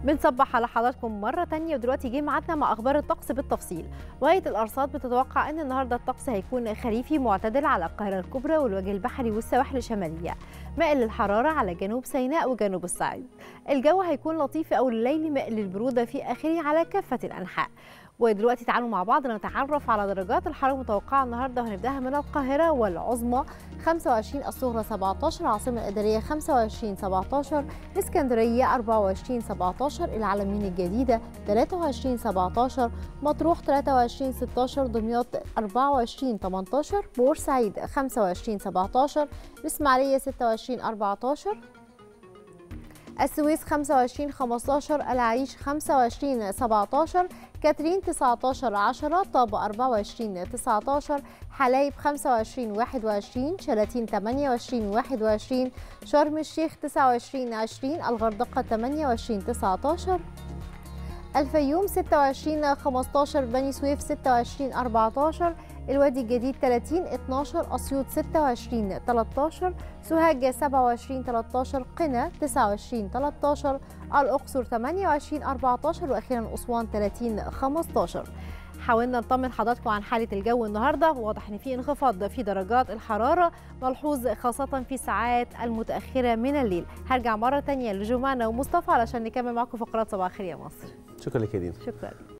بنصبح على حضراتكم مرة تانية ودلوقتي جه ميعادنا مع أخبار الطقس بالتفصيل وهيئة الأرصاد بتتوقع أن النهاردة الطقس هيكون خريفي معتدل على القاهرة الكبرى والوجه البحري والسواحل الشمالية مائل للحرارة على جنوب سيناء وجنوب الصعيد الجو هيكون لطيف أول الليل مائل للبرودة في آخره على كافة الأنحاء ودلوقتي تعالوا مع بعض نتعرف على درجات الحرارة المتوقعة النهاردة وهنبداها من القاهرة والعظمى 25 الصغرى 17 العاصمة الإدارية 25 17 الإسكندرية 24 17 العلمين الجديدة 23 17 مطروح 23 16 دمياط 24 18 بورسعيد 25 17 الإسماعيلية 26 14 السويس 25 15 العريش 25 17 كاترين 19 10 طابة 24 19 حلايب 25 21 شلاتين 28 21 شرم الشيخ 29 20 الغردقة 28 19 الفيوم 26 15 بني سويف 26 14 الوادي الجديد 30 12 اسيوط 26 13 سوهاج 27 13 قنا 29 13 الاقصر 28 14 واخيرا اسوان 30 15 حاولنا نطمن حضراتكم عن حاله الجو النهارده واضح ان في انخفاض في درجات الحراره ملحوظ خاصه في الساعات المتاخره من الليل هرجع مره تانية لجمانه ومصطفى علشان نكمل معكم فقرات صباح الخير يا مصر شكرا لك يا دينا شكرا